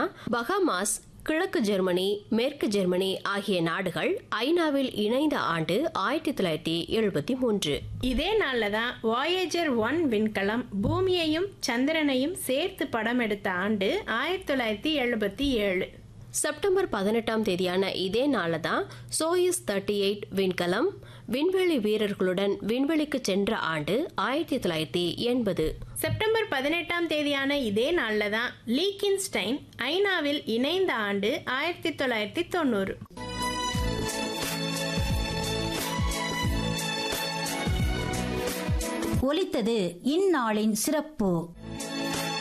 தான் பஹாமாஸ் கிழக்கு ஜெர்மனி மேற்கு ஜெர்மனி ஆகிய நாடுகள் ஐநாவில் இணைந்த ஆண்டு ஆயிரத்தி தொள்ளாயிரத்தி எழுபத்தி மூன்று இதே நாள்ல தான் வாயேஜர் ஒன் விண்கலம் பூமியையும் சந்திரனையும் சேர்த்து படம் எடுத்த ஆண்டு ஆயிரத்தி தொள்ளாயிரத்தி எழுபத்தி ஏழு செப்டம்பர் பதினெட்டாம் தேதியான இதே நாளில் தான் சோயிஸ் தேர்ட்டி எயிட் விண்கலம் விண்வெளி வீரர்களுடன் விண்வெளிக்கு சென்ற ஆண்டு ஆயிரத்தி தொள்ளாயிரத்தி எண்பது செப்டம்பர் பதினெட்டாம் தேதியான இதே நாள்ல தான் லீக்கின்ஸ்டைன் ஐநாவில் இணைந்த ஆண்டு ஆயிரத்தி தொள்ளாயிரத்தி தொண்ணூறு ஒலித்தது இந்நாளின் சிறப்பு